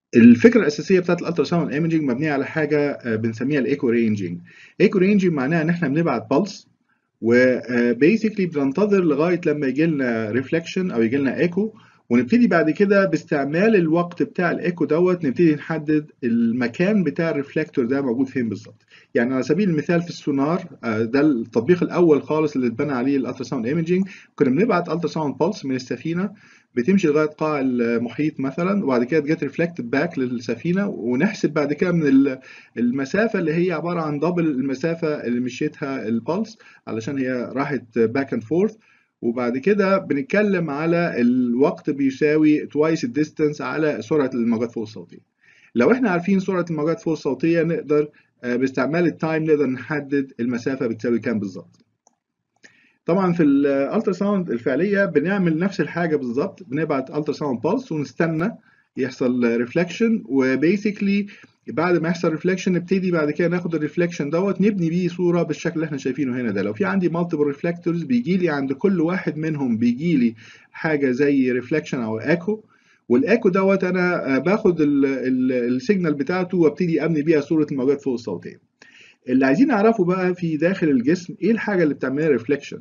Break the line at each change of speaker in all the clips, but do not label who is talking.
الفكره الاساسيه بتاعت الالترا ساوند ايمجنج مبنيه على حاجه بنسميها الايكو رينجينج ايكو رينجينج معناها ان احنا بنبعت بلس وبيسكلي بننتظر لغايه لما يجي لنا ريفلكشن او يجي لنا ايكو ونبتدي بعد كده باستعمال الوقت بتاع الايكو دوت نبتدي نحدد المكان بتاع الريفلكتور ده موجود فين بالظبط يعني على سبيل المثال في السونار ده التطبيق الاول خالص اللي اتبنى عليه الالترا ساوند ايمجنج كنا بنبعت الترا ساوند بلس من السفينه بتمشي لغايه قاع المحيط مثلا وبعد كده تجت ريفلكتد باك للسفينه ونحسب بعد كده من المسافه اللي هي عباره عن دبل المسافه اللي مشيتها البلس علشان هي راحت باك اند فورث وبعد كده بنتكلم على الوقت بيساوي توايس الديستانس على سرعه الموجات فوق الصوتيه لو احنا عارفين سرعه الموجات فوق الصوتيه نقدر باستعمال التايم نقدر نحدد المسافه بتساوي كام بالظبط طبعا في الالترا ساوند الفعليه بنعمل نفس الحاجه بالظبط بنبعت الترا ساوند بلس ونستنى يحصل ريفلكشن وبيسكلي بعد ما يحصل ريفلكشن نبتدي بعد كده ناخد الريفلكشن دوت نبني بيه صوره بالشكل اللي احنا شايفينه هنا ده لو في عندي مالتيبل ريفلكتورز بيجي لي عند كل واحد منهم بيجي لي حاجه زي ريفلكشن او ايكو والايكو دوت انا باخد السيجنال بتاعته وابتدي ابني بيها صوره الموجات فوق الصوتيه اللي عايزين نعرفه بقى في داخل الجسم ايه الحاجه اللي بتعملها ريفلكشن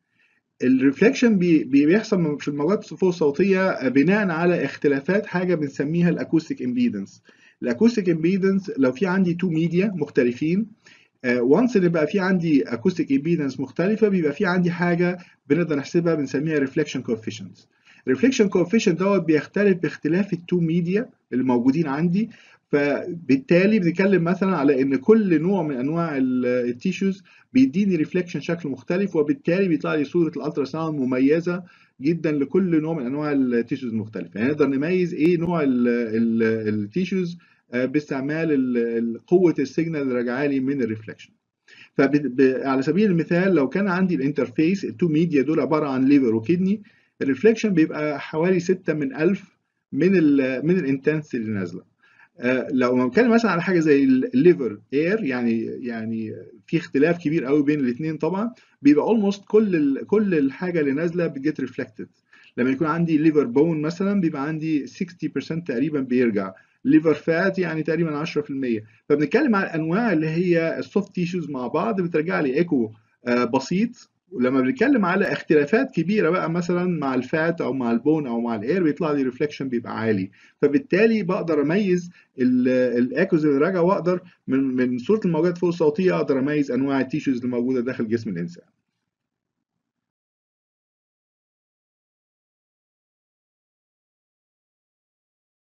الريفلكشن بي بيحصل في الموجات فوق الصوتيه بناء على اختلافات حاجه بنسميها الاكوستيك امبيدنس الاكوستيك امبيدنس لو في عندي تو ميديا مختلفين وانس ان بقى في عندي اكوستيك امبيدنس مختلفه بيبقى في عندي حاجه بنقدر نحسبها بنسميها ريفلكشن كوفيشنت الريفلكشن كوفيشنت دوت بيختلف باختلاف التو ميديا اللي موجودين عندي فبالتالي بنتكلم مثلا على ان كل نوع من انواع التيشوز بيديني ريفلكشن شكل مختلف وبالتالي بيطلع لي صوره الالترا ساوند مميزه جدا لكل نوع من انواع التيشوز المختلفه يعني نقدر نميز ايه نوع التيشوز باستعمال قوه السيجنال اللي راجعه لي من الريفلكشن فعلى سبيل المثال لو كان عندي الانترفيس التو ميديا دول عباره عن ليفر وكدني الريفلكشن بيبقى حوالي 6 من 1000 من ال من الانتنسيتي اللي نازله لو بنتكلم مثلا على حاجه زي الليفر اير يعني يعني في اختلاف كبير قوي بين الاثنين طبعا بيبقى اولموست كل ال كل الحاجه اللي نازله بتجيت ريفلكتد لما يكون عندي ليفر بون مثلا بيبقى عندي 60% تقريبا بيرجع ليفر فات يعني تقريبا 10% فبنتكلم على الانواع اللي هي السوفت تيشوز مع بعض بترجع لي ايكو بسيط ولما بنتكلم على اختلافات كبيره بقى مثلا مع الفات او مع البون او مع الاير بيطلع لي ريفلكشن بيبقى عالي فبالتالي بقدر اميز الايكوز اللي راجعه واقدر من من صوره الموجات فوق الصوتيه اقدر اميز انواع التيشوز اللي موجوده داخل جسم الانسان